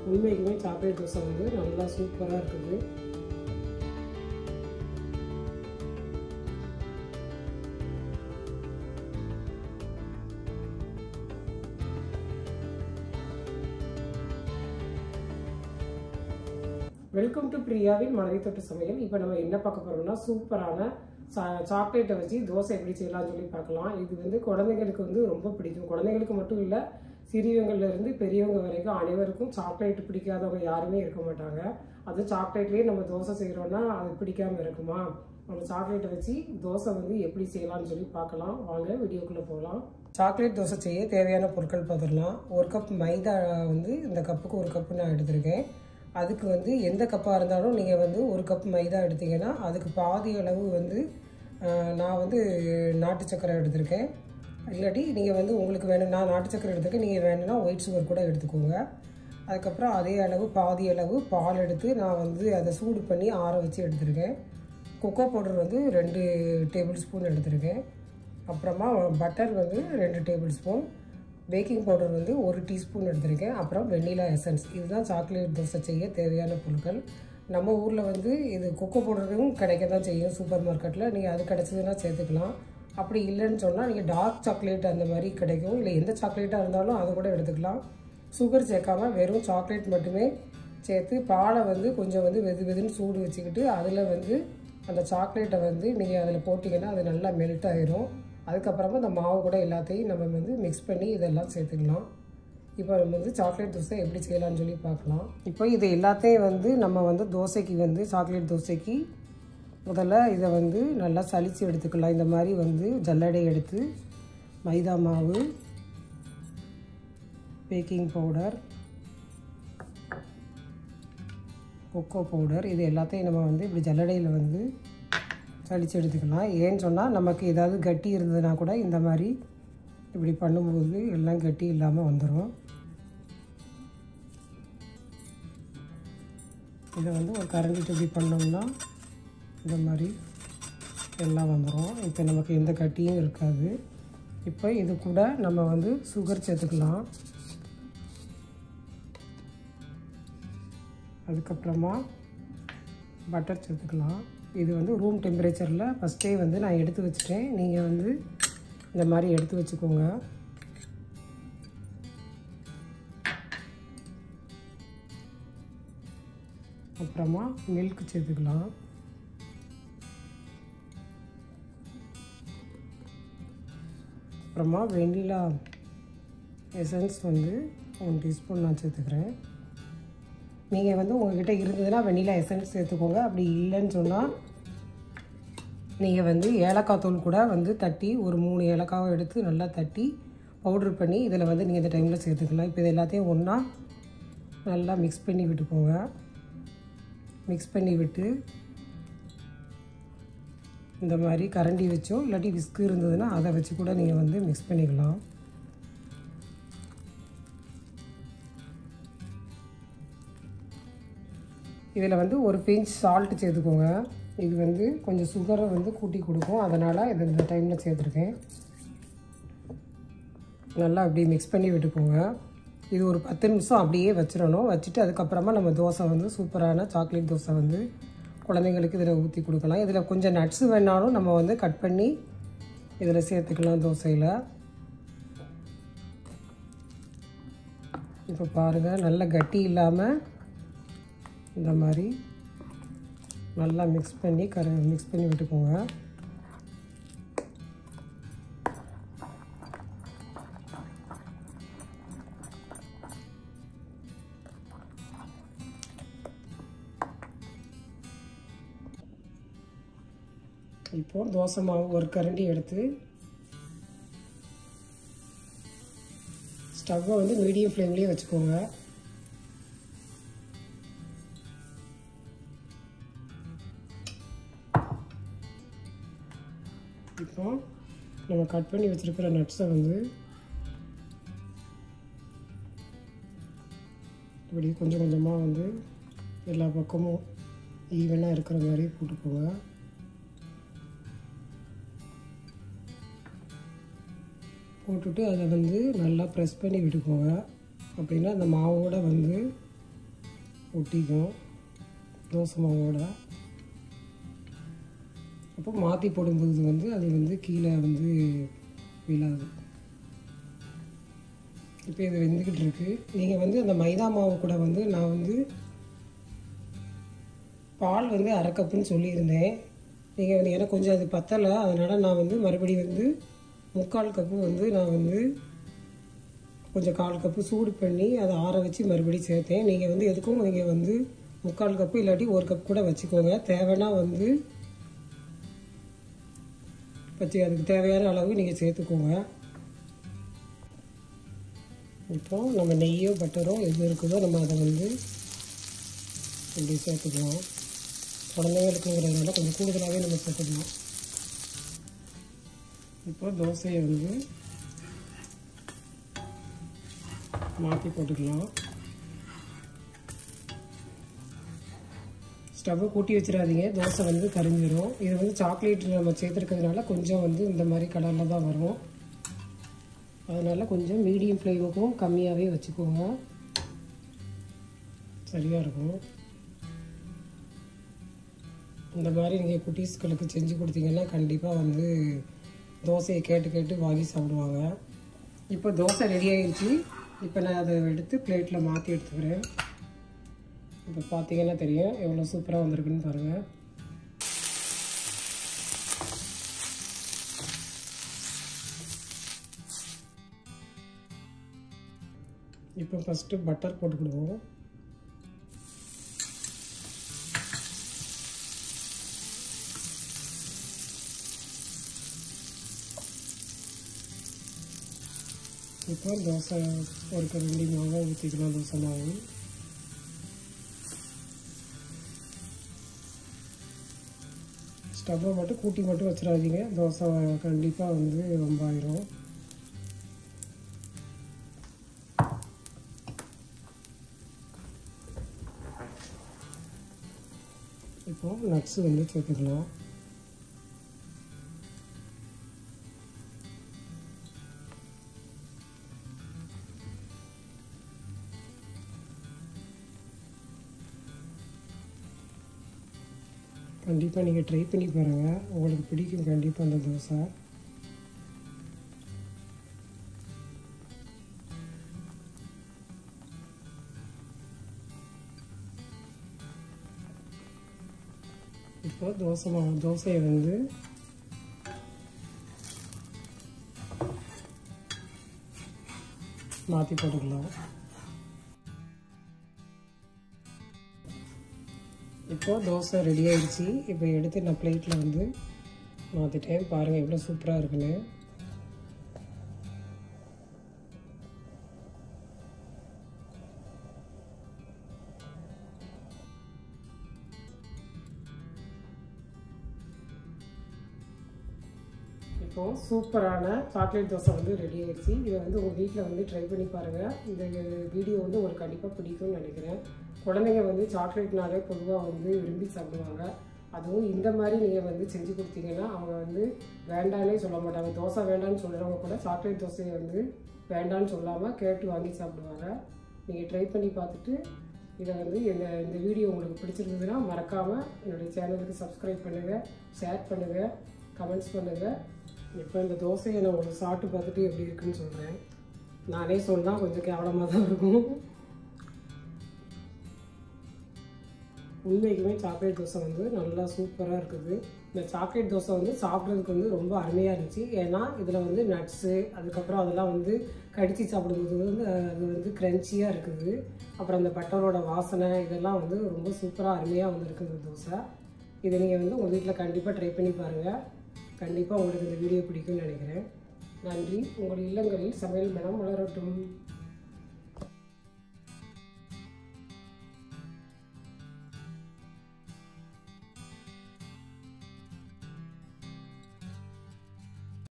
உண்மைக்குமே சாக்லேட் தோசை வந்து நல்லா சூப்பராக இருக்குது வெல்கம் டு பிரியாவின் மனதை தொட்டு சமையல் இப்போ நம்ம என்ன பார்க்க போறோம்னா சூப்பரான சா சாக்லேட்டை வச்சு தோசை எப்படி செய்யலாம்னு சொல்லி பார்க்கலாம் இது வந்து குழந்தைங்களுக்கு வந்து ரொம்ப பிடிக்கும் குழந்தைங்களுக்கு மட்டும் இல்லை சிறியவங்கள்ல இருந்து பெரியவங்க வரைக்கும் அனைவருக்கும் சாக்லேட் பிடிக்காதவங்க யாருமே இருக்க மாட்டாங்க அது சாக்லேட்லேயே நம்ம தோசை செய்கிறோன்னா அது பிடிக்காம இருக்குமா நம்ம சாக்லேட்டை வச்சு தோசை வந்து எப்படி செய்யலாம்னு சொல்லி பார்க்கலாம் வாங்க வீடியோக்குள்ளே போகலாம் சாக்லேட் தோசை செய்ய தேவையான பொருட்கள் பார்த்துடலாம் ஒரு கப் மைதா வந்து இந்த கப்புக்கு ஒரு கப்பு நான் எடுத்திருக்கேன் அதுக்கு வந்து எந்த கப்பாக இருந்தாலும் நீங்கள் வந்து ஒரு கப் மைதா எடுத்தீங்கன்னா அதுக்கு பாதி அளவு வந்து ஆஹ், நான் வந்து நாட்டு சக்கரை எடுத்திருக்கேன் இல்லாட்டி நீங்கள் வந்து உங்களுக்கு வேணும் நான் நாட்டு சக்கரை எடுத்திருக்கேன் நீங்கள் வேணும்னா ஒயிட் சுகர் கூட எடுத்துக்கோங்க அதுக்கப்புறம் அதே அளவு பாதி அளவு பால் எடுத்து நான் வந்து அதை சூடு பண்ணி ஆற வச்சு எடுத்திருக்கேன் கொக்கோ பவுடர் வந்து ரெண்டு டேபிள் ஸ்பூன் எடுத்திருக்கேன் அப்புறமா பட்டர் வந்து ரெண்டு டேபிள் ஸ்பூன் பேக்கிங் பவுடர் வந்து ஒரு டீஸ்பூன் எடுத்திருக்கேன் அப்புறம் வெண்ணிலா எசன்ஸ் இதுதான் சாக்லேட் தோசை செய்ய தேவையான பொருட்கள் நம்ம ஊரில் வந்து இது கொக்கோ பவுடரும் கிடைக்க தான் செய்யும் சூப்பர் மார்க்கெட்டில் நீங்கள் அது கிடச்சதுன்னா சேர்த்துக்கலாம் அப்படி இல்லைன்னு சொன்னால் நீங்கள் டார்க் சாக்லேட் அந்த மாதிரி கிடைக்கும் இல்லை எந்த சாக்லேட்டாக இருந்தாலும் அதை கூட எடுத்துக்கலாம் சுகர் சேர்க்காம வெறும் சாக்லேட் மட்டுமே சேர்த்து பாலை வந்து கொஞ்சம் வந்து வெது வெதுன்னு சூடு வச்சுக்கிட்டு அதில் வந்து அந்த சாக்லேட்டை வந்து நீங்கள் அதில் போட்டிங்கன்னா அது நல்லா மெல்ட் ஆயிரும் அதுக்கப்புறமா அந்த மாவு கூட எல்லாத்தையும் நம்ம வந்து மிக்ஸ் பண்ணி இதெல்லாம் சேர்த்துக்கலாம் இப்போ நம்ம வந்து சாக்லேட் தோசை எப்படி செய்யலாம்னு சொல்லி பார்க்கலாம் இப்போ இது எல்லாத்தையும் வந்து நம்ம வந்து தோசைக்கு வந்து சாக்லேட் தோசைக்கு முதல்ல இதை வந்து நல்லா சலித்து எடுத்துக்கலாம் இந்த மாதிரி வந்து ஜல்லடை எடுத்து மைதா மாவு பேக்கிங் பவுடர் கொக்கோ பவுடர் இது எல்லாத்தையும் நம்ம வந்து இப்படி ஜல்லடையில் வந்து சலித்து எடுத்துக்கலாம் ஏன்னு சொன்னால் நமக்கு ஏதாவது கட்டி இருந்ததுன்னா கூட இந்த மாதிரி இப்படி பண்ணும்போது எல்லாம் கட்டி இல்லாமல் வந்துடும் இதை வந்து ஒரு கரண்டிட்டு இப்படி பண்ணோம்னா இந்த மாதிரி எல்லாம் வந்துடும் இப்போ நமக்கு எந்த கட்டியும் இருக்காது இப்போ இது கூட நம்ம வந்து சுகர் சேர்த்துக்கலாம் அதுக்கப்புறமா பட்டர் சேர்த்துக்கலாம் இது வந்து ரூம் டெம்பரேச்சரில் ஃபஸ்ட்டே வந்து நான் எடுத்து வச்சுட்டேன் நீங்கள் வந்து இந்த மாதிரி எடுத்து வச்சுக்கோங்க அப்புறமா மில்க் சேர்த்துக்கலாம் அப்புறமா வெண்ணிலா எசன்ஸ் வந்து ஒன் டீஸ்பூன் நான் சேர்த்துக்கிறேன் நீங்கள் வந்து உங்ககிட்ட இருந்ததுன்னா வெண்ணிலா எசன்ஸ் சேர்த்துக்கோங்க அப்படி இல்லைன்னு சொன்னால் நீங்கள் வந்து ஏலக்காய் தூள் கூட வந்து தட்டி ஒரு மூணு ஏலக்காவை எடுத்து நல்லா தட்டி பவுட்ரு பண்ணி இதில் வந்து நீங்கள் இந்த டைமில் சேர்த்துக்கலாம் இப்போ இது எல்லாத்தையும் ஒன்றா நல்லா மிக்ஸ் பண்ணி விட்டுக்கோங்க மிக்ஸ் பண்ணி விட்டு இந்த மாதிரி கரண்டி வச்சோ இல்லாட்டி விஸ்கு இருந்ததுன்னா அதை வச்சு கூட நீங்கள் வந்து மிக்ஸ் பண்ணிக்கலாம் இதில் வந்து ஒரு பிஞ்ச் சால்ட் சேர்த்துக்கோங்க இது வந்து கொஞ்சம் சுகரை வந்து கூட்டி கொடுக்கும் அதனால் இது இந்த டைமில் சேர்த்துருக்கேன் நல்லா அப்படியே மிக்ஸ் பண்ணி விட்டுக்கோங்க இது ஒரு பத்து நிமிஷம் அப்படியே வச்சிடணும் வச்சுட்டு அதுக்கப்புறமா நம்ம தோசை வந்து சூப்பரான சாக்லேட் தோசை வந்து குழந்தைங்களுக்கு இதில் ஊற்றி கொடுக்கலாம் இதில் கொஞ்சம் நட்ஸ் வேணாலும் நம்ம வந்து கட் பண்ணி இதில் சேர்த்துக்கலாம் தோசையில் இப்போ பாருங்கள் நல்ல கட்டி இல்லாமல் இந்த மாதிரி நல்லா மிக்ஸ் பண்ணி கர மிக்ஸ் பண்ணி விட்டுக்கோங்க இப்போ தோசை மாவு ஒரு கரண்டி எடுத்து ஸ்டவ்வை வந்து மீடியம் ஃப்ளேம்லேயே வச்சுக்கோங்க இப்போ நம்ம கட் பண்ணி வச்சுருக்கிற நட்ஸை வந்து இப்படி கொஞ்சம் கொஞ்சமாக வந்து எல்லா பக்கமும் ஈவனாக இருக்கிற மாதிரி போட்டுக்கோங்க போட்டுட்டு அதை வந்து நல்லா ப்ரெஸ் பண்ணி விட்டுக்கோங்க அப்படின்னா அந்த மாவோட வந்து ஒட்டிக்கும் தோசை மாவோட அப்போ மாற்றி போடும்போது வந்து அது வந்து கீழே வந்து விழாது இப்போ இது வெந்துக்கிட்டு இருக்கு நீங்கள் வந்து அந்த மைதா மாவு கூட வந்து நான் வந்து பால் வந்து அரை கப்புன்னு சொல்லியிருந்தேன் நீங்கள் வந்து எனக்கு கொஞ்சம் அது பத்தலை அதனால் நான் வந்து மறுபடியும் வந்து முக்கால் கப்பு வந்து நான் வந்து கொஞ்சம் கால் கப்பு சூடு பண்ணி அதை ஆற வச்சு மறுபடியும் சேர்த்தேன் நீங்கள் வந்து எதுக்கும் நீங்கள் வந்து முக்கால் கப்பு இல்லாட்டி ஒரு கப் கூட வச்சுக்கோங்க தேவைன்னா வந்து வச்சு அதுக்கு தேவையான அளவு நீங்கள் சேர்த்துக்கோங்க இப்போ நம்ம நெய்யோ பட்டரோ எது இருக்குதோ நம்ம அதை வந்து இப்படி சேர்த்துக்கலாம் குழந்தைங்களுக்குங்கிறதுனால கொஞ்சம் கூடுதலாகவே நம்ம சேர்த்துக்கலாம் இப்போ தோசையை வந்து மாற்றி போட்டுக்கலாம் ஸ்டவ்வை கூட்டி வச்சிடாதீங்க தோசை வந்து கரிஞ்சிரும் இது வந்து சாக்லேட் நம்ம சேர்த்துருக்கிறதுனால கொஞ்சம் வந்து இந்த மாதிரி கலரில் தான் வரும் அதனால் கொஞ்சம் மீடியம் ஃப்ளேமுக்கும் கம்மியாகவே வச்சுக்கோங்க சரியாக இருக்கும் இந்த மாதிரி நீங்கள் குட்டீஸ்களுக்கு செஞ்சு கொடுத்தீங்கன்னா கண்டிப்பாக வந்து தோசையை கேட்டு கேட்டு வாங்கி சாப்பிடுவாங்க இப்போ தோசை ரெடி ஆயிடுச்சு இப்போ நான் அதை எடுத்து பிளேட்டில் மாற்றி எடுத்துக்கிறேன் இப்போ பார்த்தீங்கன்னா தெரியும் எவ்வளோ சூப்பராக வந்திருக்குன்னு பாருங்கள் இப்போ ஃபஸ்ட்டு பட்டர் போட்டுக்கிடுவோம் இப்போ தோசை ஒரு கரண்டி மாவை ஊற்றிக்கலாம் தோசை மாவு ஸ்டவ்வை மட்டும் கூட்டி மட்டும் வச்சிடாதீங்க தோசை கண்டிப்பாக வந்து ரொம்ப ஆயிரும் இப்போ நட்ஸ் வந்து சேர்த்துக்கலாம் கண்டிப்பாக நீங்கள் ட்ரை பண்ணி பாருங்கள் உங்களுக்கு பிடிக்கும் கண்டிப்பாக அந்த தோசை இப்போ தோசை மாவு தோசையை வந்து மாற்றி போட்டுக்கலாம் இப்போ தோசை ரெடி ஆயிடுச்சு இப்போ எடுத்து நான் பிளேட்டில் வந்து மாற்றிட்டேன் பாருங்கள் எவ்வளோ சூப்பராக இருக்குன்னு இப்போ சூப்பரான சாக்லேட் தோசை வந்து ரெடி ஆயிடுச்சு இதை வந்து உங்கள் வீட்டில் வந்து ட்ரை பண்ணி பாருங்கள் இந்த வீடியோ வந்து உங்களுக்கு கண்டிப்பாக பிடிக்கும்னு நினைக்கிறேன் குழந்தைங்க வந்து சாக்லேட்னாலே பொதுவாக வந்து விரும்பி சாப்பிடுவாங்க அதுவும் இந்த மாதிரி நீங்கள் வந்து செஞ்சு கொடுத்தீங்கன்னா அவங்க வந்து வேண்டானே சொல்ல மாட்டாங்க தோசை வேண்டான்னு சொல்கிறவங்க கூட சாக்லேட் தோசையை வந்து வேண்டான்னு சொல்லாமல் கேட்டு வாங்கி சாப்பிடுவாங்க நீங்கள் ட்ரை பண்ணி பார்த்துட்டு இதை வந்து இந்த இந்த வீடியோ உங்களுக்கு பிடிச்சிருந்ததுன்னா மறக்காமல் என்னுடைய சேனலுக்கு சப்ஸ்கிரைப் பண்ணுங்கள் ஷேர் பண்ணுங்கள் கமெண்ட்ஸ் பண்ணுங்கள் இப்போ இந்த தோசையை நான் உங்களுக்கு சாப்பிட்டு பார்த்துட்டு எப்படி இருக்குன்னு சொல்கிறேன் நானே சொன்னால் கொஞ்சம் கேவலமாக தான் இருக்கும் உண்மைக்குமே சாக்லேட் தோசை வந்து நல்லா சூப்பராக இருக்குது இந்த சாக்லேட் தோசை வந்து சாப்பிட்றதுக்கு வந்து ரொம்ப அருமையாக இருந்துச்சு ஏன்னா இதில் வந்து நட்ஸு அதுக்கப்புறம் அதெல்லாம் வந்து கடித்து சாப்பிடும்போது வந்து அது வந்து க்ரன்ச்சியாக இருக்குது அப்புறம் அந்த பட்டரோட வாசனை இதெல்லாம் வந்து ரொம்ப சூப்பராக அருமையாக வந்திருக்கு இந்த தோசை இதை நீங்கள் வந்து உங்கள் வீட்டில் கண்டிப்பாக ட்ரை பண்ணி பாருங்கள் கண்டிப்பாக உங்களுக்கு இந்த வீடியோ பிடிக்கும்னு நினைக்கிறேன் நன்றி உங்கள் இல்லங்களில் சமையல் மனம் வளரட்டும்